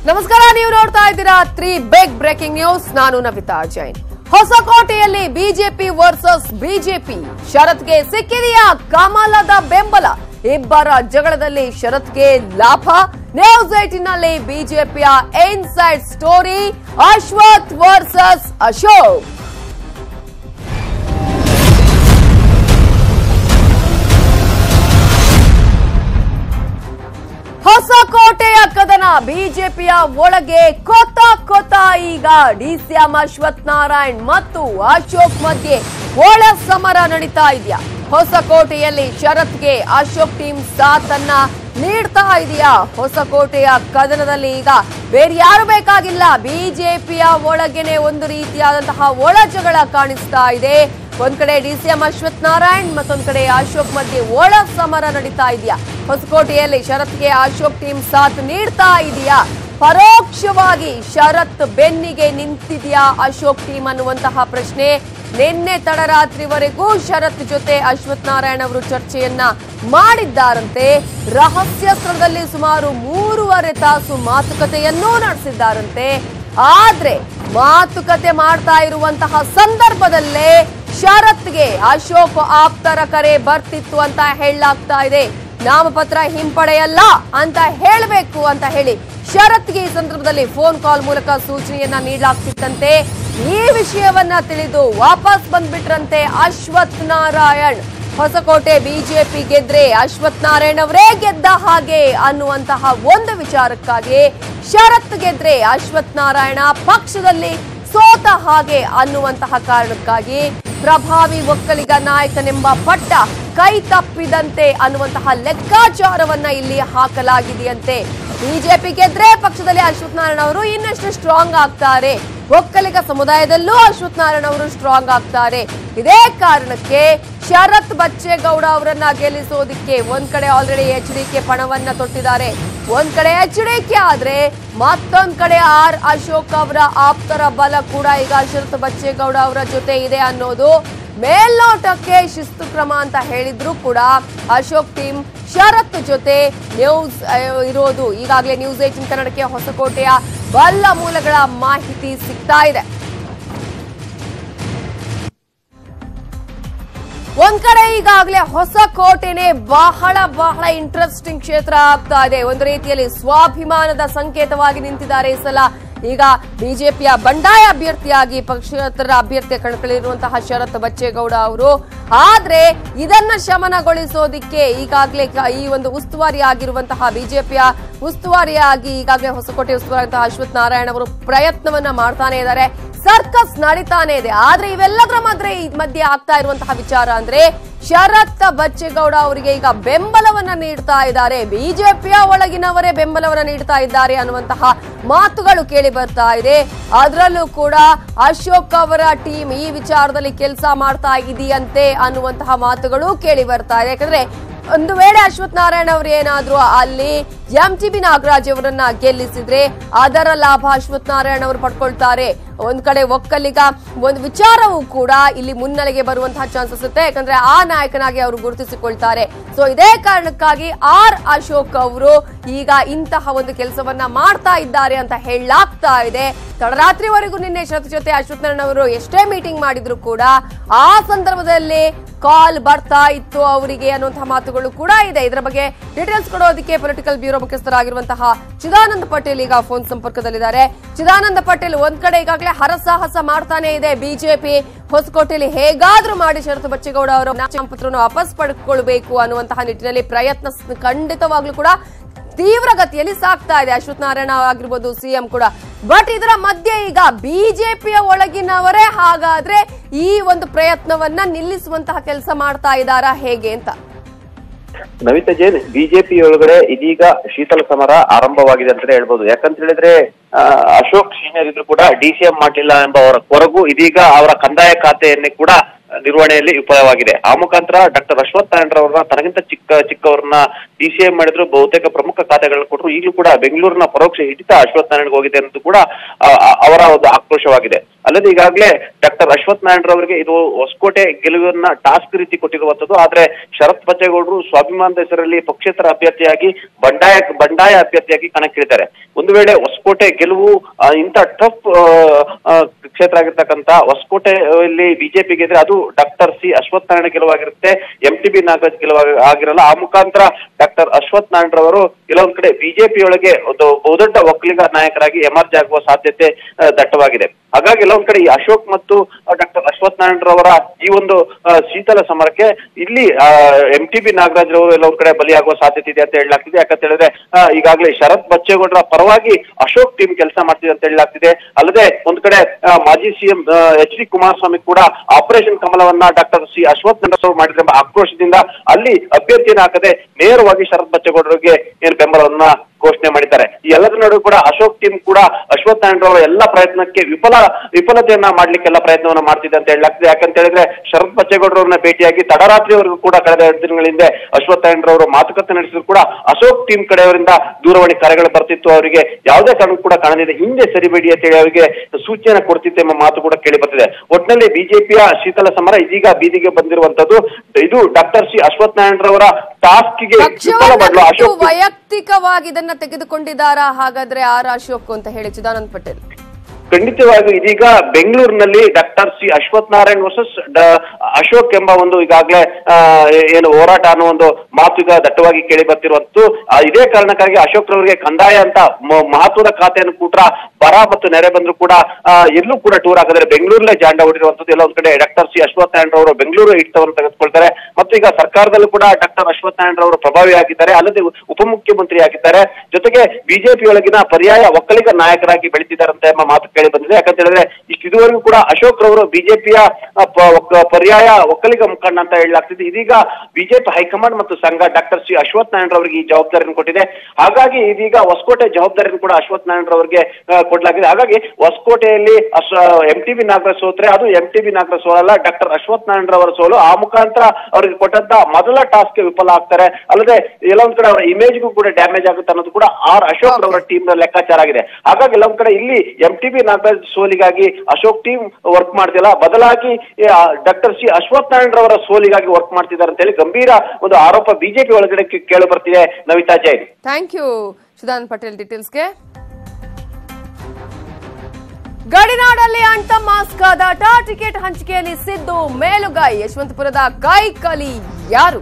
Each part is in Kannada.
ನಮಸ್ಕಾರ ನೀವು ನೋಡ್ತಾ ಇದ್ದೀರಾ ತ್ರೀ ಬಿಗ್ ಬ್ರೇಕಿಂಗ್ ನ್ಯೂಸ್ ನಾನು ನವಿತಾ ಜೈನ್ ಹೊಸಕೋಟೆಯಲ್ಲಿ ಬಿಜೆಪಿ ವರ್ಸಸ್ ಬಿಜೆಪಿ ಶರತ್ಗೆ ಸಿಕ್ಕಿದೆಯಾ ಕಮಲದ ಬೆಂಬಲ ಇಬ್ಬರ ಜಗಳದಲ್ಲಿ ಶರತ್ಗೆ ಲಾಭ ನ್ಯೂಸ್ ಏಟಿನಲ್ಲಿ ಬಿಜೆಪಿಯ inside story Ashwath versus Ashok ಹೊಸಕೋಟೆಯ ಕದನ ಬಿಜೆಪಿಯ ಒಳಗೆ ಕೊತ ಕೊತ ಈಗ ಡಿಸಿಎಂ ಅಶ್ವಥ್ ನಾರಾಯಣ್ ಮತ್ತು ಅಶೋಕ್ ಮಧ್ಯೆ ಒಳ ಸಮರ ನಡೀತಾ ಇದೆಯಾ ಹೊಸಕೋಟೆಯಲ್ಲಿ ಶರತ್ಗೆ ಅಶೋಕ್ ಟೀಮ್ ಸಾಥನ್ನ ನೀಡ್ತಾ ಇದೆಯಾ ಹೊಸಕೋಟೆಯ ಕದನದಲ್ಲಿ ಈಗ ಬೇರೆ ಯಾರು ಬೇಕಾಗಿಲ್ಲ ಬಿಜೆಪಿಯ ಒಳಗೆನೆ ಒಂದು ರೀತಿಯಾದಂತಹ ಒಳ ಜಗಳ ಕಾಣಿಸ್ತಾ ಇದೆ ಒಂದ್ ಕಡೆ ಡಿಸಿಎಂ ಅಶ್ವಥ್ ನಾರಾಯಣ್ ಮತ್ತೊಂದ್ ಕಡೆ ಅಶೋಕ್ ಮಧ್ಯೆ ಒಳ ಸಮರ ನಡೀತಾ ಇದೆಯಾ ಹೊಸಕೋಟೆಯಲ್ಲಿ ಶರತ್ಗೆ ಅಶೋಕ್ ಟೀಮ್ ಸಾಥ್ ನೀಡ್ತಾ ಇದೆಯಾ ಪರೋಕ್ಷವಾಗಿ ಶರತ್ ಬೆನ್ನಿಗೆ ನಿಂತಿದೆಯಾ ಅಶೋಕ್ ಟೀಮ್ ಅನ್ನುವಂತಹ ಪ್ರಶ್ನೆ ನಿನ್ನೆ ತಡರಾತ್ರಿವರೆಗೂ ಶರತ್ ಜೊತೆ ಅಶ್ವಥ್ ನಾರಾಯಣ್ ಅವರು ಚರ್ಚೆಯನ್ನ ಮಾಡಿದ್ದಾರಂತೆ ರಹಸ್ಯ ಸ್ಥಳದಲ್ಲಿ ಸುಮಾರು ಮೂರುವರೆ ತಾಸು ಮಾತುಕತೆಯನ್ನೂ ನಡೆಸಿದ್ದಾರಂತೆ ಆದ್ರೆ ಮಾತುಕತೆ ಮಾಡ್ತಾ ಇರುವಂತಹ ಸಂದರ್ಭದಲ್ಲೇ ಶರತ್ಗೆ ಅಶೋಕ್ ಆಪ್ತರ ಕರೆ ಬರ್ತಿತ್ತು ಅಂತ ಹೇಳಲಾಗ್ತಾ ಇದೆ ನಾಮಪತ್ರ ಹಿಂಪಡೆಯಲ್ಲ ಅಂತ ಹೇಳಬೇಕು ಅಂತ ಹೇಳಿ ಶರತ್ಗೆ ಈ ಸಂದರ್ಭದಲ್ಲಿ ಫೋನ್ ಕಾಲ್ ಮೂಲಕ ಸೂಚನೆಯನ್ನ ನೀಡಲಾಗ್ತಿತ್ತಂತೆ ಈ ವಿಷಯವನ್ನ ತಿಳಿದು ವಾಪಸ್ ಬಂದ್ಬಿಟ್ರಂತೆ ಅಶ್ವಥ್ ನಾರಾಯಣ್ ಹೊಸಕೋಟೆ ಬಿಜೆಪಿ ಗೆದ್ರೆ ಅಶ್ವಥ್ ನಾರಾಯಣ್ ಅವರೇ ಗೆದ್ದ ಹಾಗೆ ಅನ್ನುವಂತಹ ಒಂದು ವಿಚಾರಕ್ಕಾಗಿ ಶರತ್ ಗೆದ್ರೆ ಅಶ್ವಥ್ ನಾರಾಯಣ ಪಕ್ಷದಲ್ಲಿ ಸೋತ ಹಾಗೆ ಅನ್ನುವಂತಹ ಕಾರಣಕ್ಕಾಗಿ ಪ್ರಭಾವಿ ಒಕ್ಕಲಿಗ ನಾಯಕನೆಂಬ ಪಟ್ಟ ಕೈ ತಪ್ಪಿದಂತೆ ಅನ್ನುವಂತಹ ಲೆಕ್ಕಾಚಾರವನ್ನ ಇಲ್ಲಿ ಹಾಕಲಾಗಿದೆಯಂತೆ ಬಿಜೆಪಿ ಗೆದ್ರೆ ಪಕ್ಷದಲ್ಲಿ ಅಶ್ವಥ್ ನಾರಾಯಣ ಅವರು ಇನ್ನಷ್ಟು ಸ್ಟ್ರಾಂಗ್ ಆಗ್ತಾರೆ ಒಕ್ಕಲಿಗ ಸಮುದಾಯದಲ್ಲೂ ಅಶ್ವಥ್ ನಾರಾಯಣ ಅವರು ಸ್ಟ್ರಾಂಗ್ ಆಗ್ತಾರೆ ಇದೇ ಕಾರಣಕ್ಕೆ ಶರತ್ ಬಚ್ಚೇಗೌಡ ಅವರನ್ನ ಗೆಲ್ಲಿಸೋದಿಕ್ಕೆ ಒಂದ್ ಕಡೆ ಆಲ್ರೆಡಿ ಎಚ್ ಡಿ ಕೆ ಪಣವನ್ನ ತೊಟ್ಟಿದ್ದಾರೆ ಒಂದ್ ಕಡೆ ಎಚ್ ಡಿ ಕೆ ಆದ್ರೆ ಮತ್ತೊಂದ್ ಕಡೆ ಆರ್ ಅಶೋಕ್ ಅವರ ಆಪ್ತರ ಬಲ ಕೂಡ ಈಗ ಶರತ್ ಬಚ್ಚೇಗೌಡ ಅವರ ಜೊತೆ ಇದೆ ಅನ್ನೋದು ಮೇಲ್ನೋಟಕ್ಕೆ ಶಿಸ್ತು ಕ್ರಮ ಅಂತ ಹೇಳಿದ್ರು ಕೂಡ ಅಶೋಕ್ ಟೀಮ್ ಶರತ್ ಜೊತೆ ನ್ಯೂಸ್ ಅಹ್, ಇರೋದು ಈಗಾಗಲೇ ನ್ಯೂಸ್ ಏಟಿನ್ ಕನ್ನಡಕ್ಕೆ ಹೊಸಕೋಟೆಯ ಬಲ್ಲ ಮೂಲಗಳ ಮಾಹಿತಿ ಸಿಗ್ತಾ ಇದೆ ಒಂದ್ ಕಡೆ ಈಗಾಗಲೇ ಹೊಸ ಕೋಟೆನೆ ಬಹಳ ಬಹಳ ಇಂಟ್ರೆಸ್ಟಿಂಗ್ ಕ್ಷೇತ್ರ ಆಗ್ತಾ ಇದೆ ಒಂದು ರೀತಿಯಲ್ಲಿ ಸ್ವಾಭಿಮಾನದ ಸಂಕೇತವಾಗಿ ನಿಂತಿದ್ದಾರೆ ಈ ಸಲ ಈಗ ಬಿಜೆಪಿಯ ಬಂಡಾಯ ಅಭ್ಯರ್ಥಿಯಾಗಿ ಪಕ್ಷೇತರ ಅಭ್ಯರ್ಥಿ ಕಣಕ್ಕಿಳಿರುವಂತಹ ಶರತ್ ಬಚ್ಚೇಗೌಡ ಅವರು ಆದ್ರೆ ಇದನ್ನ ಶಮನಗೊಳಿಸೋದಿಕ್ಕೆ ಈಗಾಗಲೇ ಕ- ಈ ಒಂದು ಉಸ್ತುವಾರಿ ಆಗಿರುವಂತಹ ಬಿಜೆಪಿಯ ಉಸ್ತುವಾರಿಯಾಗಿ ಈಗಾಗಲೇ ಹೊಸಕೋಟೆ ಉಸ್ತುವಾರಿ ಅಶ್ವಥ್ ನಾರಾಯಣ ಅವರು ಪ್ರಯತ್ನವನ್ನ ಮಾಡ್ತಾನೆ ಇದ್ದಾರೆ ಸರ್ಕಸ್ ನಡೀತಾನೆ ಇದೆ ಆದ್ರೆ ಇವೆಲ್ಲದರ ಮಧ್ಯೆ ಮಧ್ಯೆ ಆಗ್ತಾ ಇರುವಂತಹ ವಿಚಾರ ಅಂದ್ರೆ ಶರತ್ ಬಚ್ಚೇಗೌಡ ಅವರಿಗೆ ಈಗ ಬೆಂಬಲವನ್ನ ನೀಡ್ತಾ ಇದ್ದಾರೆ ಬಿಜೆಪಿಯ ಒಳಗಿನವರೇ ಬೆಂಬಲವನ್ನ ನೀಡ್ತಾ ಇದ್ದಾರೆ ಅನ್ನುವಂತಹ ಮಾತುಗಳು ಕೇಳಿ ಬರ್ತಾ ಇದೆ ಅದರಲ್ಲೂ ಕೂಡ ಅಶೋಕ್ ಅವರ ಟೀಮ್ ಈ ವಿಚಾರದಲ್ಲಿ ಕೆಲಸ ಮಾಡ್ತಾ ಇದೆಯಂತೆ ಅನ್ನುವಂತಹ ಮಾತುಗಳು ಕೇಳಿ ಬರ್ತಾ ಇದೆ ಯಾಕಂದ್ರೆ ಒಂದು ವೇಳೆ ಅಶ್ವಥ್ ನಾರಾಯಣ ಅವರು ಏನಾದ್ರೂ ಅಲ್ಲಿ ಎಂ ಟಿ ಬಿ ನಾಗರಾಜ್ ಅವರನ್ನ ಗೆಲ್ಲಿಸಿದ್ರೆ ಅದರ ಲಾಭ ಅಶ್ವಥ್ ನಾರಾಯಣ ಅವರು ಪಡ್ಕೊಳ್ತಾರೆ ಒಂದ್ ಕಡೆ ಒಕ್ಕಲಿಗ ಒಂದು ವಿಚಾರವೂ ಕೂಡ ಇಲ್ಲಿ ಮುನ್ನೆಲೆಗೆ ಬರುವಂತಹ ಚಾನ್ಸಸ್ ಇರುತ್ತೆ ಯಾಕಂದ್ರೆ ಆ ನಾಯಕನಾಗಿ ಅವರು ಗುರುತಿಸಿಕೊಳ್ತಾರೆ ಸೊ ಇದೇ ಕಾರಣಕ್ಕಾಗಿ ಆರ್ ಅಶೋಕ್ ಅವರು ಈಗ ಇಂತಹ ಒಂದು ಕೆಲಸವನ್ನ ಮಾಡ್ತಾ ಇದ್ದಾರೆ ಅಂತ ಹೇಳಲಾಗ್ತಾ ಇದೆ ತಡರಾತ್ರಿವರೆಗೂ ನಿನ್ನೆ ಶರತ್ ಜೊತೆ ಅಶ್ವಥ್ ನಾರಾಯಣ ಅವರು ಎಷ್ಟೇ ಮೀಟಿಂಗ್ ಮಾಡಿದ್ರು ಕೂಡ ಆ ಸಂದರ್ಭದಲ್ಲಿ ಕಾಲ್ ಬರ್ತಾ ಇತ್ತು ಅವರಿಗೆ ಅನ್ನುವಂತಹ ಮಾತುಗಳು ಕೂಡ ಇದೆ ಇದರ ಬಗ್ಗೆ ಡೀಟೇಲ್ಸ್ ಕೊಡೋದಕ್ಕೆ ಪೊಲಿಟಿಕಲ್ ಬ್ಯೂರೋ ಮುಖ್ಯಸ್ಥರಾಗಿರುವಂತಹ ಚಿದಾನಂದ ಪಟೇಲ್ ಈಗ ಫೋನ್ ಸಂಪರ್ಕದಲ್ಲಿದ್ದಾರೆ ಚಿದಾನಂದ ಪಟೇಲ್ ಒಂದ್ ಕಡೆ ಈಗಾಗಲೇ ಹರಸಾಹಸ ಮಾಡ್ತಾನೆ ಇದೆ ಬಿಜೆಪಿ ಹೊಸಕೋಟೆಯಲ್ಲಿ ಹೇಗಾದ್ರೂ ಮಾಡಿ ಶರತ್ ಬಚ್ಚೇಗೌಡ ಅವರ ನಾಮಪತ್ರವನ್ನು ವಾಪಸ್ ಪಡೆದುಕೊಳ್ಬೇಕು ಅನ್ನುವಂತಹ ನಿಟ್ಟಿನಲ್ಲಿ ಪ್ರಯತ್ನ ಸ್- ಖಂಡಿತವಾಗ್ಲೂ ಕೂಡ ತೀವ್ರ ಗತಿಯಲ್ಲಿ ಸಾಕ್ತಾ ಇದೆ ಅಶ್ವಥ್ ನಾರಾಯಣ ಆಗಿರ್ಬೋದು ಸಿಎಂ ಕೂಡ ಬಟ್ ಇದರ ಮಧ್ಯೆ ಈಗ ಬಿಜೆಪಿಯ ಒಳಗಿನವರೇ ಹಾಗಾದ್ರೆ ಈ ಒಂದು ಪ್ರಯತ್ನವನ್ನ ನಿಲ್ಲಿಸುವಂತಹ ಕೆಲಸ ಮಾಡ್ತಾ ಇದ್ದಾರಾ ಹೇಗೆ ಅಂತ ನವಿತಾ ಜೈನ್ ಬಿಜೆಪಿ ಒಳಗಡೆ ಇದೀಗ ಶೀತಲ ಸಮರ ಆರಂಭವಾಗಿದೆ ಅಂತಾನೆ ಹೇಳ್ಬೋದು ಯಾಕಂತ ಹೇಳಿದ್ರೆ ಆ, ಅಶೋಕ್ ಸೀನಿಯರ್ ಇದ್ರು ಕೂಡ ಡಿ ಸಿ ಎಂ ಮಾಡಲಿಲ್ಲ ಎಂಬ ಅವರ ಕೊರಗು ಇದೀಗ ಅವರ ಕಂದಾಯ ಖಾತೆಯನ್ನೇ ಕೂಡ ನಿರ್ವಹಣೆಯಲ್ಲಿ ವಿಫಲವಾಗಿದೆ ಆ ಮುಖಾಂತರ ಡಾಕ್ಟರ್ ಅಶ್ವಥ್ ನಾರಾಯಣರವ್ರನ್ನ ತನಗಿಂತ ಚಿಕ್ಕ ಚಿಕ್ಕವ್ರನ್ನ ಡಿ ಸಿ ಎಂ ಮಾಡಿದ್ರು ಬಹುತೇಕ ಪ್ರಮುಖ ಖಾತೆಗಳನ್ನ ಕೊಟ್ಟರು ಈಗಲೂ ಕೂಡ ಬೆಂಗಳೂರಿನ ಪರೋಕ್ಷ ಹಿಡಿತ ಅಶ್ವಥ್ ನಾರಾಯಣ್ಗೆ ಹೋಗಿದೆ ಅನ್ನೋದು ಕೂಡ ಆ, ಆ, ಅವರ ಒಂದು ಆಕ್ರೋಶವಾಗಿದೆ ಅಲ್ಲದೆ ಈಗಾಗಲೇ ಡಾಕ್ಟರ್ ಅಶ್ವಥ್ ನಾರಾಯಣರವರಿಗೆ ಇದು ಹೊಸಕೋಟೆ ಗೆಲುವನ್ನ ಟಾಸ್ಕ್ ರೀತಿ ಕೊಟ್ಟಿರುವಂತದ್ದು ಆದ್ರೆ ಶರತ್ ಬಚ್ಚೇಗೌಡರು ಸ್ವಾಭಿಮಾನದ ಹೆಸರಲ್ಲಿ ಪಕ್ಷೇತರ ಅಭ್ಯರ್ಥಿಯಾಗಿ ಬಂಡಾಯ ಬಂಡಾಯ ಅಭ್ಯರ್ಥಿಯಾಗಿ ಕಣಕ್ಕಿಳಿದ್ದಾರೆ ಒಂದು ವೇಳೆ ಹೊಸ ಹೊಸಕೋಟೆ ಗೆಲುವು ಆ, ಇಂಥ ಟಫ್ ಕ್ಷೇತ್ರ ಆಗಿರ್ತಕ್ಕಂಥ ಹೊಸಕೋಟೆ ಇಲ್ಲಿ ಬಿಜೆಪಿ ಗೆದ್ರೆ ಅದು ಡಾಕ್ಟರ್ ಸಿ ಅಶ್ವಥ್ ನಾರಾಯಣ ಗೆಲುವಾಗಿರುತ್ತೆ ಎಂ ಟಿ ಬಿ ನಾಗರಾಜ್ ಗೆಲುವಾಗಿ ಆಗಿರಲ್ಲ ಆ ಮುಖಾಂತರ ಡಾಕ್ಟರ್ ಅಶ್ವಥ್ ನಾರಾಯಣ ರವರು ಕೆಲವೊಂದ್ ಕಡೆ ಬಿಜೆಪಿ ಒಳಗೆ ಒಂದು ಬಹುದೊಡ್ಡ ಒಕ್ಕಲಿಗ ನಾಯಕರಾಗಿ ಎಮರ್ಜ್ ಆಗುವ ಸಾಧ್ಯತೆ ಆ, ದಟ್ಟವಾಗಿದೆ ಹಾಗಾಗಿ ಕೆಲವೊಂದ್ ಕಡೆ ಈ ಅಶೋಕ್ ಮತ್ತು ಡಾಕ್ಟರ್ ಅಶ್ವಥ್ ನಾರಾಯಣ ರವರ ಈ ಒಂದು ಆ, ಶೀತಲ ಸಮರಕ್ಕೆ ಇಲ್ಲಿ ಎಂ ಟಿ ಬಿ ನಾಗರಾಜ್ ರವರು ಎಲ್ಲೊಂದ್ ಕಡೆ ಬಲಿಯಾಗುವ ಸಾಧ್ಯತೆ ಇದೆ ಅಂತ ಹೇಳಲಾಗ್ತಿದೆ ಯಾಕಂತ ಹೇಳಿದ್ರೆ ಆ, ಈಗಾಗಲೇ ಶರತ್ ಬಚ್ಚೇಗೌಡರ ಪರವಾಗಿ ಅಶೋಕ್ ಟೀಮ್ ಕೆಲಸ ಮಾಡ್ತಿದೆ ಅಂತ ಹೇಳಲಾಗ್ತಿದೆ ಅಲ್ಲದೆ ಒಂದ್ ಕಡೆ ಆ, ಮಾಜಿ ಸಿಎಂ ಎಚ್ ಡಿ ಕುಮಾರಸ್ವಾಮಿ ಕೂಡ ಆಪರೇಷನ್ ಕಮಲವನ್ನ ಡಾಕ್ಟರ್ ಸಿ ಅಶ್ವಥ್ ನಾರಾಯಣ ಅವರು ಮಾಡಿದ್ರೆ ಎಂಬ ಆಕ್ರೋಶದಿಂದ ಅಲ್ಲಿ ಅಭ್ಯರ್ಥಿಯನ್ನು ಹಾಕದೆ ನೇರವಾಗಿ ಶರತ್ ಬಚ್ಚೇಗೌಡರಿಗೆ ಏನು ಬೆಂಬಲವನ್ನ ಘೋಷಣೆ ಮಾಡಿದ್ದಾರೆ ಈ ಎಲ್ಲದರ ನಡುವೆ ಕೂಡ ಅಶೋಕ್ ಟೀಮ್ ಕೂಡ ಅಶ್ವಥ್ ನಾರಾಯಣ ಅವರ ಎಲ್ಲ ಪ್ರಯತ್ನಕ್ಕೆ ವಿಫಲ ವಿಫಲತೆಯನ್ನ ಮಾಡ್ಲಿಕ್ಕೆಲ್ಲ ಪ್ರಯತ್ನವನ್ನ ಮಾಡ್ತಿದೆ ಅಂತ ಹೇಳಲಾಗ್ತದೆ ಯಾಕಂತ ಹೇಳಿದ್ರೆ ಶರತ್ ಬಚ್ಚೇಗೌಡರನ್ನ ಭೇಟಿಯಾಗಿ ತಡರಾತ್ರಿವರೆಗೂ ಕೂಡ ಕಳೆದ ಎರಡು ದಿನಗಳ ಹಿಂದೆ ಅಶ್ವಥ್ ನಾರಾಯಣ ಅವರು ಮಾತುಕತೆ ನಡೆಸಿದ್ರು ಕೂಡ ಅಶೋಕ್ ಟೀಮ್ ಕಡೆಯವರಿಂದ ದೂರವಾಣಿ ಕರೆಗಳು ಬರ್ತಿತ್ತು ಅವರಿಗೆ ಯಾವುದೇ ಕಾರಣಕ್ಕೂ ಕೂಡ ಕಾಣದಿದೆ ಹಿಂದೆ ಸರಿಬೇಡಿ ಅಂತ ಹೇಳಿ ಅವರಿಗೆ ಸೂಚನೆ ಕೊಡ್ತಿತ್ತು ಎಂಬ ಮಾತು ಕೂಡ ಕೇಳಿ ಬರ್ತಿದೆ ಒಟ್ಟಿನಲ್ಲಿ ಬಿಜೆಪಿಯ ಶೀತಲ ಸಮರ ಇದೀಗ ಬೀದಿಗೆ ಬಂದಿರುವಂತದ್ದು ಇದು ಡಾಕ್ಟರ್ ಸಿ ಅಶ್ವಥ್ ನಾರಾಯಣ ರವರ ಟಾಸ್ಕ್ಗೆ ವಿಫಲ ಪಕ್ಷವನ್ನ ಮಾಡಲು ಬಿಟ್ಟು ಅಶೋಕ್ ವೈಯಕ್ತಿಕವಾಗಿ ಇದನ್ನ ತೆಗೆದುಕೊಂಡಿದ್ದಾರಾ ಹಾಗಾದ್ರೆ ಆರ್ ಅಶೋಕ್ ಅಂತ ಹೇಳಿ ಚಿದಾನಂದ್ ಪಟೇಲ್ ಖಂಡಿತವಾಗಿ ಇದೀಗ ಬೆಂಗಳೂರಿನಲ್ಲಿ doctor C Ashwath Narayan versus Ashok ಎಂಬ ಒಂದು ಈಗಾಗಲೇ ಆ, ಏನು ಹೋರಾಟ ಅನ್ನೋ ಒಂದು ಮಾತು ಈಗ ದಟ್ಟವಾಗಿ ಕೇಳಿ ಬರ್ತಿರುವಂತದ್ದು ಆ, ಇದೇ ಕಾರಣಕ್ಕಾಗಿ ಅಶೋಕ್ ರವರಿಗೆ ಕಂದಾಯ ಅಂತ ಮ- ಮಹತ್ವದ ಖಾತೆಯನ್ನು ಕೂಟ್ರ ಬರ ಮತ್ತು ನೆರೆ ಬಂದ್ರು ಕೂಡ ಆ, ಎಲ್ಲೂ ಕೂಡ ಟೂರ್ ಹಾಕಿದ್ರೆ ಬೆಂಗಳೂರಲ್ಲೇ ಜಾಂಡ ಹೊಡಿರುವಂತದ್ದು ಎಲ್ಲ ಒಂದ್ ಕಡೆ ಡಾಕ್ಟರ್ ಸಿ ಅಶ್ವಥ್ ನಾರಾಯಣ ಅವರು ಬೆಂಗಳೂರು ಹಿಡಿತವನ್ನು ತೆಗೆದುಕೊಳ್ತಾರೆ ಮತ್ತು ಈಗ ಸರ್ಕಾರದಲ್ಲೂ ಕೂಡ ಡಾಕ್ಟರ್ ಅಶ್ವಥ್ ನಾರಾಯಣ ಅವರು ಪ್ರಭಾವಿ ಆಗಿದ್ದಾರೆ ಅಲ್ಲದೆ ಉಪಮುಖ್ಯಮಂತ್ರಿ ಆಗಿದ್ದಾರೆ ಜೊತೆಗೆ ಬಿಜೆಪಿ ಒಳಗಿನ ಪರ್ಯಾಯ ಒಕ್ಕಲಿಗ ನಾಯಕರಾಗಿ ಬೆಳೀತಿದ್ದಾರಂತೆ ಎಂಬ ಮಾತು ಕೇಳಿ ಬಂದಿದೆ ಯಾಕಂತ ಹೇಳಿದ್ರೆ ಇಷ್ಟು ಇದುವರೆಗೂ ಕೂಡ ಅಶೋಕ್ ರವರು ಬಿಜೆಪಿಯ ಪರ್ಯಾಯ ಒಕ್ಕಲಿಗ ಮುಖಂಡ ಅಂತ ಹೇಳಲಾಗ್ತಿದೆ ಇದೀಗ ಬಿಜೆಪಿ ಹೈಕಮಾಂಡ್ ಮತ್ತು ಸಂಘ ಡಾಕ್ಟರ್ ಸಿ ಅಶ್ವಥ್ ನಾರಾಯಣ ಅವರಿಗೆ ಈ ಜವಾಬ್ದಾರಿಯನ್ನು ಕೊಟ್ಟಿದೆ ಹಾಗಾಗಿ ಇದೀಗ ಹೊಸಕೋಟೆ ಜವಾಬ್ದಾರಿಯನ್ನು ಕೂಡ ಅಶ್ವಥ್ ನಾರಾಯಣ ಅವರಿಗೆ ಆ, ಕೊಡಲಾಗಿದೆ ಹಾಗಾಗಿ ಹೊಸಕೋಟೆಯಲ್ಲಿ ಎಂ ಟಿ ಬಿ ನಾಗರಾಜ್ ಸೋತ್ರೆ ಅದು ಎಂ ಟಿ ಬಿ ನಾಗರಾಜ್ ಸೋಲಲ್ಲ ಡಾಕ್ಟರ್ ಅಶ್ವಥ್ ನಾರಾಯಣ ರವರ ಸೋಲು ಆ ಮುಖಾಂತರ ಅವರಿಗೆ ಕೊಟ್ಟಂತ ಮೊದಲ ಟಾಸ್ಕ್ ವಿಫಲ ಆಗ್ತಾರೆ ಅಲ್ಲದೆ ಎಲ್ಲೊಂದ್ ಕಡೆ ಅವರ ಇಮೇಜ್ಗೂ ಕೂಡ ಡ್ಯಾಮೇಜ್ ಆಗುತ್ತೆ ಅನ್ನೋದು ಕೂಡ ಆರ್ ಅಶೋಕ್ ರವರ ಟೀಮ್ ನ ಲೆಕ್ಕಾಚಾರ ಆಗಿದೆ ಹಾಗಾಗಿ ಎಲ್ಲೊಂದ್ ಕಡೆ ಇಲ್ಲಿ ಎಂ ಟಿ ಬಿ ನಾಗರಾಜ್ ಸೋಲಿಗಾಗಿ ಅಶೋಕ್ ಟೀಮ್ ವರ್ಕ್ ಮಾಡ್ತಿಲ್ಲ ಬದಲಾಗಿ ಡಾಕ್ಟರ್ ಸಿ ಅಶ್ವಥ್ ನಾರಾಯಣ ರವರ ಸೋಲಿಗಾಗಿ ವರ್ಕ್ ಮಾಡ್ತಿದ್ದಾರೆ ಅಂತ ಹೇಳಿ ಗಂಭೀರ ಒಂದು ಆರೋಪ ಬಿಜೆಪಿ ಒಳಗಡೆ ಕೇಳಿ ಬರ್ತಿದೆ ನವಿತಾ ಜೈನ್ ಥ್ಯಾಂಕ್ ಯು ಚಿದಾನಂದ್ ಪಟೇಲ್ ಡೀಟೇಲ್ಸ್ಗೆ ಗಡಿನಾಡಲ್ಲಿ ಅಂಟ ಮಾಸ್ಕ್ ಆದಾಟ ಟಿಕೆಟ್ ಹಂಚಿಕೆಯಲ್ಲಿ ಸಿದ್ದು ಮೇಲುಗೈ ಯಶವಂತಪುರದ ಕೈ ಕಲಿ ಯಾರು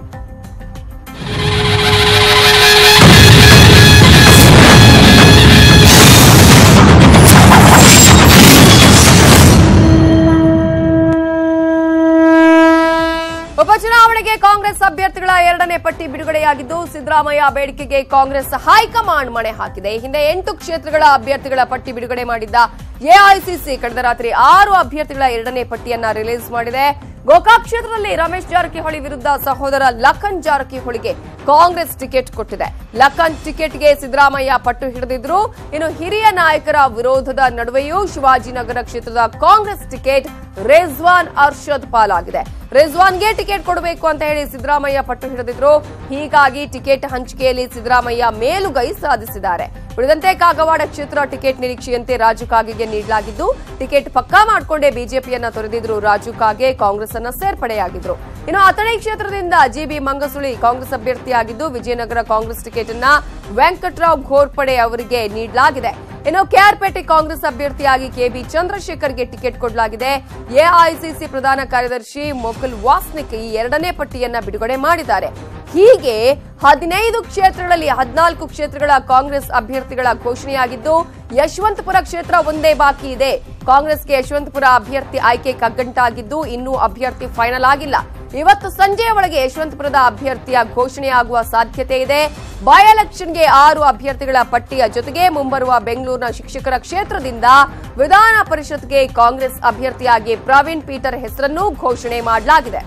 ಉಪಚುನಾವಣೆಗೆ ಕಾಂಗ್ರೆಸ್ ಅಭ್ಯರ್ಥಿಗಳ ಎರಡನೇ ಪಟ್ಟಿ ಬಿಡುಗಡೆಯಾಗಿದ್ದು ಸಿದ್ದರಾಮಯ್ಯ ಬೇಡಿಕೆಗೆ ಕಾಂಗ್ರೆಸ್ ಹೈಕಮಾಂಡ್ ಮಣೆ ಹಾಕಿದೆ ಈ ಹಿಂದೆ ಎಂಟು ಕ್ಷೇತ್ರಗಳ ಅಭ್ಯರ್ಥಿಗಳ ಪಟ್ಟಿ ಬಿಡುಗಡೆ ಮಾಡಿದ್ದ ಎಐಸಿಸಿ ಕಳೆದ ರಾತ್ರಿ ಆರು ಅಭ್ಯರ್ಥಿಗಳ ಎರಡನೇ ಪಟ್ಟಿಯನ್ನ ರಿಲೀಸ್ ಮಾಡಿದೆ ಗೋಕಾಕ್ ಕ್ಷೇತ್ರದಲ್ಲಿ ರಮೇಶ್ ಜಾರಕಿಹೊಳಿ ವಿರುದ್ಧ ಸಹೋದರ ಲಖನ್ ಜಾರಕಿಹೊಳಿಗೆ ಕಾಂಗ್ರೆಸ್ ಟಿಕೆಟ್ ಕೊಟ್ಟಿದೆ ಲಖನ್ ಟಿಕೆಟ್ಗೆ ಸಿದ್ದರಾಮಯ್ಯ ಪಟ್ಟು ಹಿಡಿದಿದ್ರು ಇನ್ನು ಹಿರಿಯ ನಾಯಕರ ವಿರೋಧದ ನಡುವೆಯೂ ಶಿವಾಜಿನಗರ ಕ್ಷೇತ್ರದ ಕಾಂಗ್ರೆಸ್ ಟಿಕೆಟ್ ರೇಜ್ವಾನ್ ಅರ್ಷದ್ ಪಾಲಾಗಿದೆ ರೇಜ್ವಾನ್ಗೆ ಟಿಕೆಟ್ ಕೊಡಬೇಕು ಅಂತ ಹೇಳಿ ಸಿದ್ದರಾಮಯ್ಯ ಪಟ್ಟು ಹಿಡಿದಿದ್ರು ಹೀಗಾಗಿ ಟಿಕೆಟ್ ಹಂಚಿಕೆಯಲ್ಲಿ ಸಿದ್ದರಾಮಯ್ಯ ಮೇಲುಗೈ ಸಾಧಿಸಿದ್ದಾರೆ ಉಳಿದಂತೆ ಕಾಗವಾಡ ಕ್ಷೇತ್ರ ಟಿಕೆಟ್ ನಿರೀಕ್ಷೆಯಂತೆ ರಾಜು ಕಾಗೆಗೆ ನೀಡಲಾಗಿದ್ದು ಟಿಕೆಟ್ ಪಕ್ಕಾ ಮಾಡಿಕೊಂಡೇ ಬಿಜೆಪಿಯನ್ನ ತೊರೆದಿದ್ರು ರಾಜು ಕಾಗೆ ಕಾಂಗ್ರೆಸ್ ಅನ್ನ ಸೇರ್ಪಡೆಯಾಗಿದ್ರು ಇನ್ನು ಅಥಣಿ ಕ್ಷೇತ್ರದಿಂದ ಜಿಬಿ ಮಂಗಸುಳಿ ಕಾಂಗ್ರೆಸ್ ಅಭ್ಯರ್ಥಿಯಾಗಿದ್ದು ವಿಜಯನಗರ ಕಾಂಗ್ರೆಸ್ ಟಿಕೆಟ್ ಅನ್ನ ವೆಂಕಟರಾವ್ ಘೋರ್ಪಡೆ ಅವರಿಗೆ ನೀಡಲಾಗಿದೆ ಇನ್ನು ಕೆಆರ್ಪೇಟೆ ಕಾಂಗ್ರೆಸ್ ಅಭ್ಯರ್ಥಿಯಾಗಿ ಕೆಬಿ ಚಂದ್ರಶೇಖರ್ಗೆ ಟಿಕೆಟ್ ಕೊಡಲಾಗಿದೆ ಎಐಸಿಸಿ ಪ್ರಧಾನ ಕಾರ್ಯದರ್ಶಿ ಮೊಕುಲ್ ವಾಸ್ನಿಕ್ ಈ ಎರಡನೇ ಪಟ್ಟಿಯನ್ನ ಬಿಡುಗಡೆ ಮಾಡಿದ್ದಾರೆ ಹೀಗೆ ಹದಿನೈದು ಕ್ಷೇತ್ರಗಳಲ್ಲಿ ಹದಿನಾಲ್ಕು ಕ್ಷೇತ್ರಗಳ ಕಾಂಗ್ರೆಸ್ ಅಭ್ಯರ್ಥಿಗಳ ಘೋಷಣೆಯಾಗಿದ್ದು ಯಶವಂತಪುರ ಕ್ಷೇತ್ರ ಒಂದೇ ಬಾಕಿ ಇದೆ ಕಾಂಗ್ರೆಸ್ಗೆ ಯಶವಂತಪುರ ಅಭ್ಯರ್ಥಿ ಆಯ್ಕೆ ಕಗ್ಗಂಟಾಗಿದ್ದು ಇನ್ನೂ ಅಭ್ಯರ್ಥಿ ಫೈನಲ್ ಆಗಿಲ್ಲ ಇವತ್ತು ಸಂಜೆಯ ಒಳಗೆ ಯಶವಂತಪುರದ ಅಭ್ಯರ್ಥಿಯ ಘೋಷಣೆಯಾಗುವ ಸಾಧ್ಯತೆ ಇದೆ ಬೈ ಎಲೆಕ್ಷನ್ಗೆ ಆರು ಅಭ್ಯರ್ಥಿಗಳ ಪಟ್ಟಿಯ ಜೊತೆಗೆ ಮುಂಬರುವ ಬೆಂಗಳೂರಿನ ಶಿಕ್ಷಕರ ಕ್ಷೇತ್ರದಿಂದ ವಿಧಾನ ಪರಿಷತ್ಗೆ ಕಾಂಗ್ರೆಸ್ ಅಭ್ಯರ್ಥಿಯಾಗಿ ಪ್ರವೀಣ್ ಪೀಟರ್ ಹೆಸರನ್ನು ಘೋಷಣೆ ಮಾಡಲಾಗಿದೆ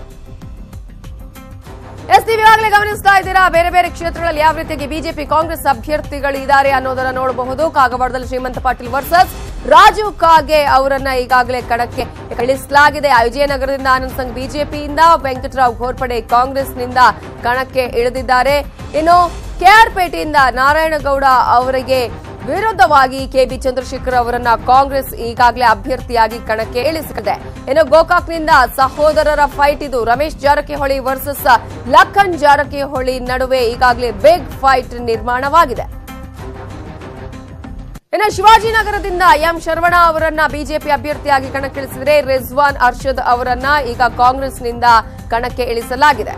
ಎಸ್ ನೀವು ಈಗಾಗಲೇ ಗಮನಿಸ್ತಾ ಇದ್ದೀರಾ ಬೇರೆ ಬೇರೆ ಕ್ಷೇತ್ರಗಳಲ್ಲಿ ಯಾವ ರೀತಿಯಾಗಿ ಬಿಜೆಪಿ ಕಾಂಗ್ರೆಸ್ ಅಭ್ಯರ್ಥಿಗಳಿದ್ದಾರೆ ಅನ್ನೋದನ್ನ ನೋಡಬಹುದು ಕಾಗವಾಡದಲ್ಲಿ ಶ್ರೀಮಂತ ಪಾಟೀಲ್ ವರ್ಸಸ್ ರಾಜೀವ್ ಕಾಗೆ ಅವರನ್ನ ಈಗಾಗಲೇ ಕಣಕ್ಕೆ ಇಳಿಸಲಾಗಿದೆ ವಿಜಯನಗರದಿಂದ ಆನಂದ್ ಸಂಘ್ ಬಿಜೆಪಿಯಿಂದ ವೆಂಕಟರಾವ್ ಘೋರ್ಪಡೆ ಕಾಂಗ್ರೆಸ್ನಿಂದ ಕಣಕ್ಕೆ ಇಳಿದಿದ್ದಾರೆ ಇನ್ನು ಕೆಆರ್ಪೇಟೆಯಿಂದ ನಾರಾಯಣಗೌಡ ಅವರಿಗೆ ವಿರುದ್ಧವಾಗಿ ಕೆಬಿ ಚಂದ್ರಶೇಖರ್ ಅವರನ್ನ ಕಾಂಗ್ರೆಸ್ ಈಗಾಗಲೇ ಅಭ್ಯರ್ಥಿಯಾಗಿ ಕಣಕ್ಕೆ ಇಳಿಸಿದೆ ಇನ್ನು ಗೋಕಾಕ್ನಿಂದ ಸಹೋದರರ ಫೈಟ್ ಇದು ರಮೇಶ್ ಜಾರಕಿಹೊಳಿ ವರ್ಸಸ್ ಲಖನ್ ಜಾರಕಿಹೊಳಿ ನಡುವೆ ಈಗಾಗಲೇ ಬಿಗ್ ಫೈಟ್ ನಿರ್ಮಾಣವಾಗಿದೆ ಇನ್ನು ಶಿವಾಜಿನಗರದಿಂದ ಎಂ ಶರವಣ ಅವರನ್ನ ಬಿಜೆಪಿ ಅಭ್ಯರ್ಥಿಯಾಗಿ ಕಣಕ್ಕಿಳಿಸಿದರೆ ರಿಜ್ವಾನ್ ಅರ್ಷದ್ ಅವರನ್ನ ಈಗ ಕಾಂಗ್ರೆಸ್ನಿಂದ ಕಣಕ್ಕೆ ಇಳಿಸಲಾಗಿದೆ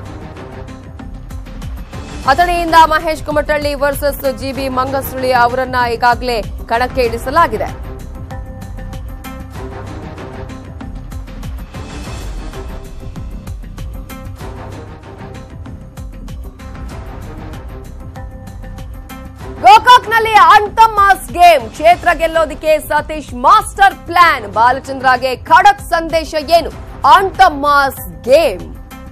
ಅಥಣಿಯಿಂದ ಮಹೇಶ್ ಕುಮಟಳ್ಳಿ ವರ್ಸಸ್ ಜಿಬಿ ಮಂಗಸುಳಿ ಅವರನ್ನ ಈಗಾಗಲೇ ಕಣಕ್ಕೆ ಇಳಿಸಲಾಗಿದೆ ಗೋಕಾಕ್ನಲ್ಲಿ ಅಂತಮಾಸ್ ಗೇಮ್ ಕ್ಷೇತ್ರ ಗೆಲ್ಲೋದಕ್ಕೆ ಸತೀಶ್ ಮಾಸ್ಟರ್ ಪ್ಲಾನ್ ಬಾಲಚಂದ್ರಗೆ ಖಡಕ್ ಸಂದೇಶ ಏನು ಅಂತಮಾಸ್ ಗೇಮ್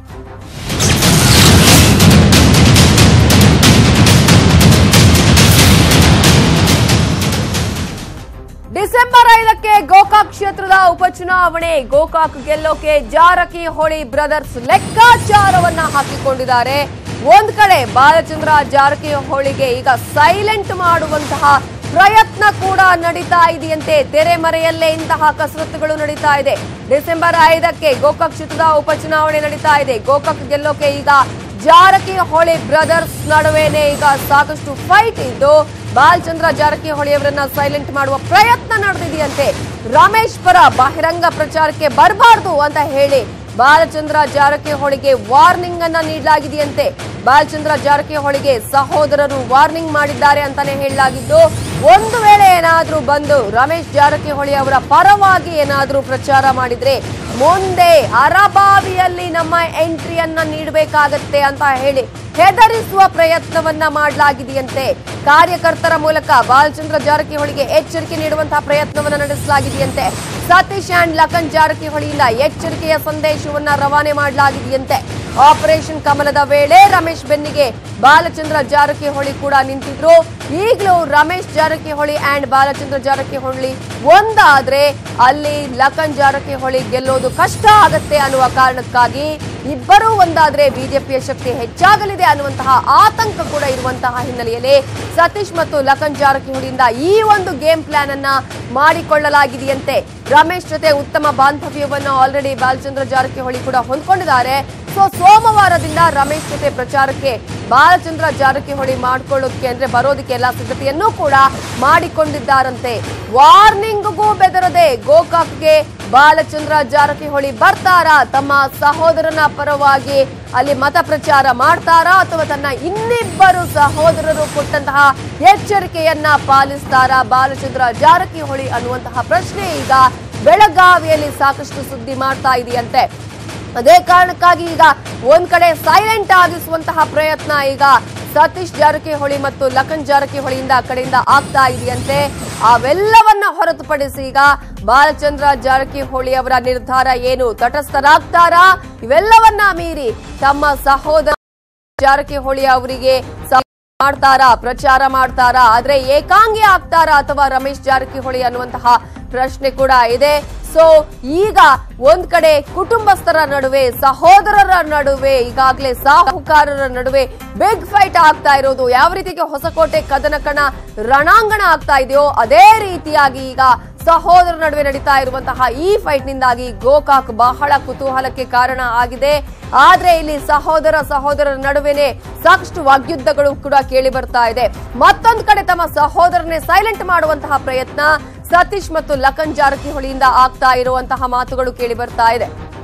ಡಿಸೆಂಬರ್ ಐದಕ್ಕೆ ಗೋಕಾಕ್ ಕ್ಷೇತ್ರದ ಉಪಚುನಾವಣೆ ಗೋಕಾಕ್ ಗೆಲ್ಲೋಕೆ ಜಾರಕಿಹೊಳಿ ಬ್ರದರ್ಸ್ ಲೆಕ್ಕಾಚಾರವನ್ನ ಹಾಕಿಕೊಂಡಿದ್ದಾರೆ ಒಂದ್ ಕಡೆ ಬಾಲಚಂದ್ರ ಜಾರಕಿಹೊಳಿಗೆ ಈಗ ಸೈಲೆಂಟ್ ಮಾಡುವಂತಹ ಪ್ರಯತ್ನ ಕೂಡ ನಡೀತಾ ಇದೆಯಂತೆ ತೆರೆಮರೆಯಲ್ಲೇ ಇಂತಹ ಕಸರತ್ತುಗಳು ನಡೀತಾ ಇದೆ ಡಿಸೆಂಬರ್ ಐದಕ್ಕೆ ಗೋಕಾಕ್ ಕ್ಷೇತ್ರದ ಉಪಚುನಾವಣೆ ನಡೀತಾ ಇದೆ ಗೋಕಾಕ್ ಗೆಲ್ಲೋಕೆ ಈಗ ಜಾರಕಿಹೊಳಿ ಬ್ರದರ್ಸ್ ನಡುವೆನೆ ಈಗ ಸಾಕಷ್ಟು ಫೈಟ್ ಇದ್ದು ಬಾಲಚಂದ್ರ ಜಾರಕಿಹೊಳಿ ಅವರನ್ನ ಸೈಲೆಂಟ್ ಮಾಡುವ ಪ್ರಯತ್ನ ನಡೆದಿದೆಯಂತೆ ರಮೇಶ್ ಪರ ಬಹಿರಂಗ ಪ್ರಚಾರಕ್ಕೆ ಬರಬಾರ್ದು ಅಂತ ಹೇಳಿ ಬಾಲಚಂದ್ರ ಜಾರಕಿಹೊಳಿಗೆ ವಾರ್ನಿಂಗ್ ಅನ್ನ ನೀಡಲಾಗಿದೆಯಂತೆ ಬಾಲಚಂದ್ರ ಜಾರಕಿಹೊಳಿಗೆ ಸಹೋದರರು ವಾರ್ನಿಂಗ್ ಮಾಡಿದ್ದಾರೆ ಅಂತಾನೆ ಹೇಳಲಾಗಿದ್ದು ಒಂದು ವೇಳೆ ಏನಾದ್ರೂ ಬಂದು ರಮೇಶ್ ಜಾರಕಿಹೊಳಿ ಅವರ ಪರವಾಗಿ ಏನಾದ್ರೂ ಪ್ರಚಾರ ಮಾಡಿದ್ರೆ ಮುಂದೆ ಅರಬಾವಿಯಲ್ಲಿ ನಮ್ಮ ಎಂಟ್ರಿಯನ್ನ ನೀಡಬೇಕಾಗತ್ತೆ ಅಂತ ಹೇಳಿ ಹೆದರಿಸುವ ಪ್ರಯತ್ನವನ್ನ ಮಾಡಲಾಗಿದೆಯಂತೆ ಕಾರ್ಯಕರ್ತರ ಮೂಲಕ ಬಾಲಚಂದ್ರ ಜಾರಕಿಹೊಳಿಗೆ ಎಚ್ಚರಿಕೆ ನೀಡುವಂತಹ ಪ್ರಯತ್ನವನ್ನ ನಡೆಸಲಾಗಿದೆಯಂತೆ ಸತೀಶ್ ಅಂಡ್ ಲಖನ್ ಜಾರಕಿಹೊಳಿಯಿಂದ ಎಚ್ಚರಿಕೆಯ ಸಂದೇಶವನ್ನ ರವಾನೆ ಮಾಡಲಾಗಿದೆಯಂತೆ ಆಪರೇಷನ್ ಕಮಲದ ವೇಳೆ ರಮೇಶ್ ಬೆನ್ನಿಗೆ ಬಾಲಚಂದ್ರ ಜಾರಕಿಹೊಳಿ ಕೂಡ ನಿಂತಿದ್ರು ಈಗಲೂ ರಮೇಶ್ ಜಾರಕಿಹೊಳಿ ಅಂಡ್ ಬಾಲಚಂದ್ರ ಜಾರಕಿಹೊಳಿ ಒಂದಾದ್ರೆ ಅಲ್ಲಿ ಲಖನ್ ಜಾರಕಿಹೊಳಿ ಗೆಲ್ಲೋದು ಕಷ್ಟ ಆಗತ್ತೆ ಅನ್ನುವ ಕಾರಣಕ್ಕಾಗಿ ಇಬ್ಬರೂ ಒಂದಾದ್ರೆ ಬಿಜೆಪಿಯ ಶಕ್ತಿ ಹೆಚ್ಚಾಗಲಿದೆ ಅನ್ನುವಂತಹ ಆತಂಕ ಕೂಡ ಇರುವಂತಹ ಹಿನ್ನೆಲೆಯಲ್ಲಿ ಸತೀಶ್ ಮತ್ತು ಲಖನ್ ಜಾರಕಿಹೊಳಿಯಿಂದ ಈ ಒಂದು ಗೇಮ್ ಪ್ಲಾನ್ ಅನ್ನ ಮಾಡಿಕೊಳ್ಳಲಾಗಿದೆಯಂತೆ ರಮೇಶ್ ಜೊತೆ ಉತ್ತಮ ಬಾಂಧವ್ಯವನ್ನು ಆಲ್ರೆಡಿ ಬಾಲಚಂದ್ರ ಜಾರಕಿಹೊಳಿ ಕೂಡ ಹೊಂದ್ಕೊಂಡಿದ್ದಾರೆ ಸೊ ಸೋಮವಾರದಿಂದ ರಮೇಶ್ ಜೊತೆ ಪ್ರಚಾರಕ್ಕೆ ಬಾಲಚಂದ್ರ ಜಾರಕಿಹೊಳಿ ಮಾಡ್ಕೊಳ್ಳೋಕೆ ಅಂದ್ರೆ ಬರೋದಕ್ಕೆ ಎಲ್ಲಾ ಸಿದ್ಧತೆಯನ್ನೂ ಕೂಡ ಮಾಡಿಕೊಂಡಿದ್ದಾರಂತೆ ವಾರ್ನಿಂಗ್ಗೂ ಬೆದರದೆ ಗೋಕಾಕ್ಗೆ ಬಾಲಚಂದ್ರ ಜಾರಕಿಹೊಳಿ ಬರ್ತಾರಾ ತಮ್ಮ ಸಹೋದರನ ಪರವಾಗಿ ಅಲ್ಲಿ ಮತ ಪ್ರಚಾರ ಮಾಡ್ತಾರಾ ಅಥವಾ ತನ್ನ ಇನ್ನಿಬ್ಬರು ಸಹೋದರರು ಕೊಟ್ಟಂತಹ ಎಚ್ಚರಿಕೆಯನ್ನ ಪಾಲಿಸ್ತಾರಾ ಬಾಲಚಂದ್ರ ಜಾರಕಿಹೊಳಿ ಅನ್ನುವಂತಹ ಪ್ರಶ್ನೆ ಈಗ ಬೆಳಗಾವಿಯಲ್ಲಿ ಸಾಕಷ್ಟು ಸುದ್ದಿ ಮಾಡ್ತಾ ಇದೆಯಂತೆ ಅದೇ ಕಾರಣಕ್ಕಾಗಿ ಈಗ ಒಂದ್ ಕಡೆ ಸೈಲೆಂಟ್ ಆಗಿಸುವಂತಹ ಪ್ರಯತ್ನ ಈಗ ಸತೀಶ್ ಜಾರಕಿಹೊಳಿ ಮತ್ತು ಲಖನ್ ಜಾರಕಿಹೊಳಿಯಿಂದ ಆ ಕಡೆಯಿಂದ ಆಗ್ತಾ ಇದೆಯಂತೆ ಅವೆಲ್ಲವನ್ನ ಹೊರತುಪಡಿಸಿ ಈಗ ಬಾಲಚಂದ್ರ ಜಾರಕಿಹೊಳಿ ಅವರ ನಿರ್ಧಾರ ಏನು ತಟಸ್ಥರಾಗ್ತಾರಾ ಇವೆಲ್ಲವನ್ನ ಮೀರಿ ತಮ್ಮ ಸಹೋದರ ಜಾರಕಿಹೊಳಿ ಅವರಿಗೆ ಸ- ಮಾಡ್ತಾರಾ ಪ್ರಚಾರ ಮಾಡ್ತಾರಾ ಆದ್ರೆ ಏಕಾಂಗಿ ಆಗ್ತಾರಾ ಅಥವಾ ರಮೇಶ್ ಜಾರಕಿಹೊಳಿ ಅನ್ನುವಂತಹ ಪ್ರಶ್ನೆ ಕೂಡ ಇದೆ ಸೊ ಈಗ ಒಂದ್ ಕಡೆ ಕುಟುಂಬಸ್ಥರ ನಡುವೆ ಸಹೋದರರ ನಡುವೆ ಈಗಾಗಲೇ ಸಾಹುಕಾರರ ನಡುವೆ ಬಿಗ್ ಫೈಟ್ ಆಗ್ತಾ ಇರೋದು ಯಾವ ರೀತಿಗೆ ಹೊಸಕೋಟೆ ಕದನ ಕಣ ರಣಾಂಗಣ ಆಗ್ತಾ ಇದೆಯೋ ಅದೇ ರೀತಿಯಾಗಿ ಈಗ ಸಹೋದರ ನಡುವೆ ನಡೀತಾ ಇರುವಂತಹ ಈ ಫೈಟ್ ನಿಂದಾಗಿ ಗೋಕಾಕ್ ಬಹಳ ಕುತೂಹಲಕ್ಕೆ ಕಾರಣ ಆಗಿದೆ ಆದ್ರೆ ಇಲ್ಲಿ ಸಹೋದರ ಸಹೋದರರ ನಡುವೆನೆ ಸಾಕಷ್ಟು ವಾಗ್ಯುದ್ಧಗಳು ಕೂಡ ಕೇಳಿ ಬರ್ತಾ ಇದೆ ಮತ್ತೊಂದು ಕಡೆ ತಮ್ಮ ಸಹೋದರನೇ ಸೈಲೆಂಟ್ ಮಾಡುವಂತಹ ಪ್ರಯತ್ನ ಸತೀಶ್ ಮತ್ತು ಲಖನ್ ಜಾರಕಿಹೊಳಿಯಿಂದ ಆಗ್ತಾ ಇರುವಂತಹ ಮಾತುಗಳು ಕೇಳಿ ಬರ್ತಾ ಇದೆ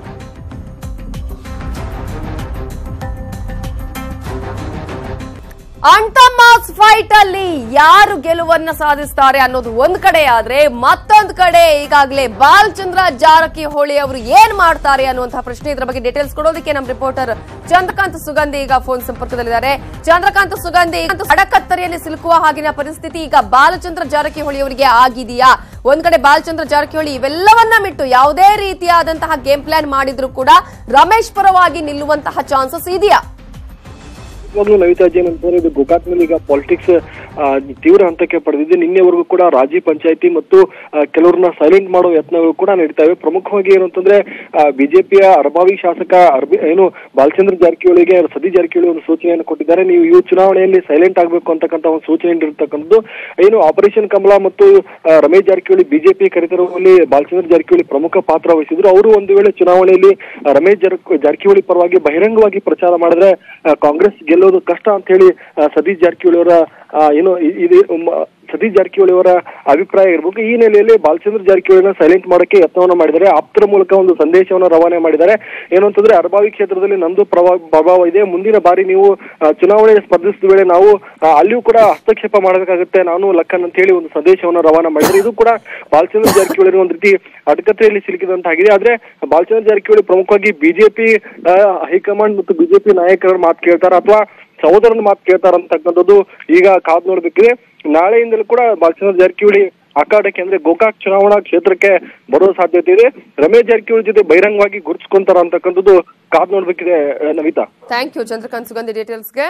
ಅಂಟಮಾಸ್ ಫೈಟ್ ಅಲ್ಲಿ ಯಾರು ಗೆಲುವನ್ನ ಸಾಧಿಸ್ತಾರೆ ಅನ್ನೋದು ಒಂದ್ ಕಡೆ ಆದ್ರೆ ಮತ್ತೊಂದ್ ಕಡೆ ಈಗಾಗಲೇ ಬಾಲಚಂದ್ರ ಜಾರಕಿಹೊಳಿ ಅವರು ಏನ್ ಮಾಡ್ತಾರೆ ಅನ್ನುವಂತಹ ಪ್ರಶ್ನೆ ಇದರ ಬಗ್ಗೆ ಡೀಟೇಲ್ಸ್ ಕೊಡೋದಕ್ಕೆ ನಮ್ಮ ರಿಪೋರ್ಟರ್ ಚಂದ್ರಕಾಂತ್ ಸುಗಂಧಿ ಈಗ ಫೋನ್ ಸಂಪರ್ಕದಲ್ಲಿದ್ದಾರೆ ಚಂದ್ರಕಾಂತ್ ಸುಗಂಧಿ ಅಡಕತ್ತರಿಯಲ್ಲಿ ಸಿಲುಕುವ ಹಾಗಿನ ಪರಿಸ್ಥಿತಿ ಈಗ ಬಾಲಚಂದ್ರ ಜಾರಕಿಹೊಳಿ ಅವರಿಗೆ ಆಗಿದೆಯಾ ಒಂದ್ ಕಡೆ ಬಾಲಚಂದ್ರ ಜಾರಕಿಹೊಳಿ ಇವೆಲ್ಲವನ್ನ ಬಿಟ್ಟು ಯಾವುದೇ ರೀತಿಯಾದಂತಹ ಗೇಮ್ ಪ್ಲಾನ್ ಮಾಡಿದ್ರು ಕೂಡ ರಮೇಶ್ ಪರವಾಗಿ ನಿಲ್ಲುವಂತಹ ಚಾನ್ಸಸ್ ಇದೆಯಾ ನಿಜವಾಗ್ಲೂ ನವಿತಾ ಜೈನ್ ಅಂತಂದ್ರೆ ಇದು ಗೋಕಾಕ್ನಲ್ಲಿ ಈಗ ಪಾಲಿಟಿಕ್ಸ್ ತೀವ್ರ ಹಂತಕ್ಕೆ ಪಡೆದಿದೆ ನಿನ್ನೆವರೆಗೂ ಕೂಡ ರಾಜಿ ಪಂಚಾಯತಿ ಮತ್ತು ಆ, ಕೆಲವ್ರನ್ನ ಸೈಲೆಂಟ್ ಮಾಡೋ ಯತ್ನಗಳು ಕೂಡ ನಡೀತಾ ಇವೆ ಪ್ರಮುಖವಾಗಿ ಏನು ಅಂತಂದ್ರೆ ಬಿಜೆಪಿಯ ಅರಬಾವಿ ಶಾಸಕ ಅರ್ಬಿ ಏನು ಬಾಲಚಂದ್ರ ಜಾರಕಿಹೊಳಿಗೆ ಸದಿ ಜಾರಕಿಹೊಳಿ ಒಂದು ಸೂಚನೆಯನ್ನು ಕೊಟ್ಟಿದ್ದಾರೆ ನೀವು ಈ ಚುನಾವಣೆಯಲ್ಲಿ ಸೈಲೆಂಟ್ ಆಗಬೇಕು ಅಂತಕ್ಕಂಥ ಒಂದು ಸೂಚನೆ ನೀಡಿರ್ತಕ್ಕಂಥದ್ದು ಏನು ಆಪರೇಷನ್ ಕಮಲ ಮತ್ತು ಆ, ರಮೇಶ್ ಜಾರಕಿಹೊಳಿ ಬಿಜೆಪಿ ಕರೆತರುವಲ್ಲಿ ಬಾಲಚಂದ್ರ ಜಾರಕಿಹೊಳಿ ಪ್ರಮುಖ ಪಾತ್ರ ವಹಿಸಿದ್ರು ಅವರು ಒಂದು ವೇಳೆ ಚುನಾವಣೆಯಲ್ಲಿ ಆ, ರಮೇಶ್ ಜಾರಕ್- ಜಾರಕಿಹೊಳಿ ಪರವಾಗಿ ಬಹಿರಂಗವಾಗಿ ಪ್ರಚಾರ ಮಾಡಿದ್ರೆ ಆ, ಕಾಂಗ್ರೆಸ್ ಗೆಲ್ಲೋದು ಕಷ್ಟ ಅಂತ ಹೇಳಿ ಆ, ಸತೀಶ್ ಜಾರಕಿಹೊಳಿ ಅವರ ಆ, ಏನು ಇ- ಇದು ಮ- ಸತೀಶ್ ಜಾರಕಿಹೊಳಿ ಅವರ ಅಭಿಪ್ರಾಯ ಇರಬೇಕು ಈ ನೆಲೆಯಲ್ಲಿ ಬಾಲಚಂದ್ರ ಜಾರಕಿಹೊಳಿನ ಸೈಲೆಂಟ್ ಮಾಡೋಕೆ ಯತ್ನವನ್ನ ಮಾಡಿದ್ದಾರೆ ಆಪ್ತರ ಮೂಲಕ ಒಂದು ಸಂದೇಶವನ್ನು ರವಾನೆ ಮಾಡಿದ್ದಾರೆ ಏನು ಅಂತಂದ್ರೆ ಅರಬಾವಿ ಕ್ಷೇತ್ರದಲ್ಲಿ ನಂದು ಪ್ರಭಾವ ಪ್ರಭಾವ ಇದೆ ಮುಂದಿನ ಬಾರಿ ನೀವು ಆ, ಚುನಾವಣೆ ಸ್ಪರ್ಧಿಸಿದ ವೇಳೆ ನಾವು ಆ, ಅಲ್ಲಿಯೂ ಕೂಡ ಹಸ್ತಕ್ಷೇಪ ಮಾಡಬೇಕಾಗುತ್ತೆ ನಾನು ಲಕ್ಕನ್ ಅಂತ ಹೇಳಿ ಒಂದು ಸಂದೇಶವನ್ನು ರವಾನೆ ಮಾಡಿದ್ರೆ ಇದು ಕೂಡ ಬಾಲಚಂದ್ರ ಜಾರಕಿಹೊಳಿ ಒಂದು ರೀತಿ ಅಡಕತೆಯಲ್ಲಿ ಸಿಲುಕಿದಂತಾಗಿದೆ ಆದ್ರೆ ಬಾಲಚಂದ್ರ ಜಾರಕಿಹೊಳಿ ಪ್ರಮುಖವಾಗಿ ಬಿಜೆಪಿ ಹೈಕಮಾಂಡ್ ಮತ್ತು ಬಿಜೆಪಿ ನಾಯಕರ ಮಾತು ಕೇಳ್ತಾರ ಅಥವಾ ಸಹೋದರನ ಮಾತು ಕೇಳ್ತಾರ ಅಂತಕ್ಕಂಥದ್ದು ಈಗ ಕಾದ್ ನೋಡ್ಬೇಕಿದೆ ನಾಳೆಯಿಂದಲೂ ಕೂಡ ಬಾಲಚಂದ್ರ ಜಾರಕಿಹೊಳಿ ಅಖಾಡಕ್ಕೆ ಅಂದ್ರೆ ಗೋಕಾಕ್ ಚುನಾವಣಾ ಕ್ಷೇತ್ರಕ್ಕೆ ಬರೋ ಸಾಧ್ಯತೆ ಇದೆ ರಮೇಶ್ ಜಾರಕಿಹೊಳಿ ಜೊತೆ ಬಹಿರಂಗವಾಗಿ ಗುರುತಿಸ್ಕೊಂತಾರ ಅಂತಕ್ಕಂಥದ್ದು ಕಾದ್ ನೋಡ್ಬೇಕಿದೆ ಆ, ನವಿತಾ ಥ್ಯಾಂಕ್ ಯು ಚಂದ್ರಕಾಂತ್ ಸುಗಂಧಿ ಡೀಟೇಲ್ಸ್ಗೆ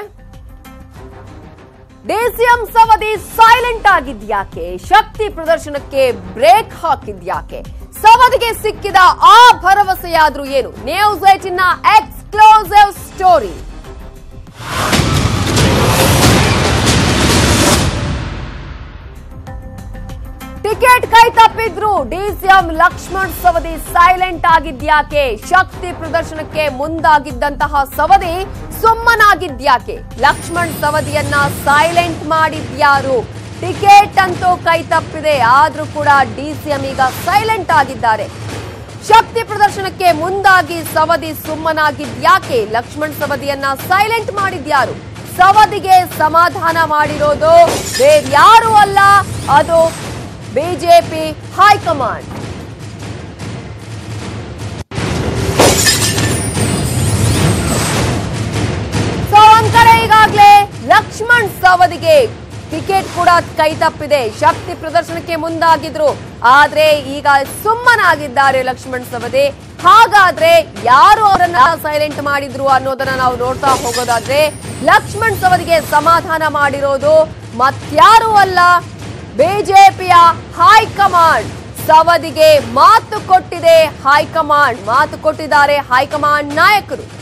ಡಿಸಿಎಂ ಸವದಿ ಸೈಲೆಂಟ್ ಆಗಿದ್ಯಾಕೆ ಶಕ್ತಿ ಪ್ರದರ್ಶನಕ್ಕೆ ಬ್ರೇಕ್ ಹಾಕಿದ್ಯಾಕೆ ಸವದಿಗೆ ಸಿಕ್ಕಿದ ಆ ಭರವಸೆಯಾದ್ರೂ ಏನು ನ್ಯೂಸ್ ಏಟಿನ ಎಕ್ಸ್ಕ್ಲೂಸಿವ್ ಸ್ಟೋರಿ ಟಿಕೆಟ್ ಕೈ ತಪ್ಪಿದ್ರು ಡಿಸಿಎಂ ಲಕ್ಷ್ಮಣ್ ಸವದಿ ಸೈಲೆಂಟ್ ಆಗಿದ್ಯಾಕೆ ಶಕ್ತಿ ಪ್ರದರ್ಶನಕ್ಕೆ ಮುಂದಾಗಿದ್ದಂತಹ ಸವದಿ ಸುಮ್ಮನಾಗಿದ್ಯಾಕೆ ಲಕ್ಷ್ಮಣ್ ಸವದಿಯನ್ನ ಸೈಲೆಂಟ್ ಮಾಡಿದ್ಯಾರು ಟಿಕೆಟ್ ಅಂತೂ ಕೈ ತಪ್ಪಿದೆ ಆದ್ರೂ ಕೂಡ ಡಿಸಿಎಂ ಈಗ ಸೈಲೆಂಟ್ ಆಗಿದ್ದಾರೆ ಶಕ್ತಿ ಪ್ರದರ್ಶನಕ್ಕೆ ಮುಂದಾಗಿ ಸವದಿ ಸುಮ್ಮನಾಗಿದ್ಯಾಕೆ ಲಕ್ಷ್ಮಣ್ ಸವದಿಯನ್ನ ಸೈಲೆಂಟ್ ಮಾಡಿದ್ಯಾರು ಸವದಿಗೆ ಸಮಾಧಾನ ಮಾಡಿರೋದು ಬೇರ್ಯಾರೂ ಅಲ್ಲ ಅದು ಬಿಜೆಪಿ ಹೈಕಮಾಂಡ್ ಸೊ ಒಂದ್ ಕಡೆ ಈಗಾಗ್ಲೇ ಲಕ್ಷ್ಮಣ್ ಸವದಿಗೆ ಟಿಕೆಟ್ ಕೂಡ ಕೈ ತಪ್ಪಿದೆ ಶಕ್ತಿ ಪ್ರದರ್ಶನಕ್ಕೆ ಮುಂದಾಗಿದ್ರು ಆದ್ರೆ ಈಗ ಸುಮ್ಮನಾಗಿದ್ದಾರೆ ಲಕ್ಷ್ಮಣ್ ಸವದಿ ಹಾಗಾದ್ರೆ ಯಾರು ಅವರನ್ನ ಸೈಲೆಂಟ್ ಮಾಡಿದ್ರು ಅನ್ನೋದನ್ನ ನಾವು ನೋಡ್ತಾ ಹೋಗೋದಾದ್ರೆ ಲಕ್ಷ್ಮಣ್ ಸವದಿಗೆ ಸಮಾಧಾನ ಮಾಡಿರೋದು ಮತ್ಯಾರೂ ಅಲ್ಲ ಬಿಜೆಪಿಯ ಹೈಕಮಾಂಡ್ ಸವದಿಗೆ ಮಾತು ಕೊಟ್ಟಿದೆ ಹೈಕಮಾಂಡ್ ಮಾತು ಕೊಟ್ಟಿದ್ದಾರೆ ಹೈಕಮಾಂಡ್ ನಾಯಕರು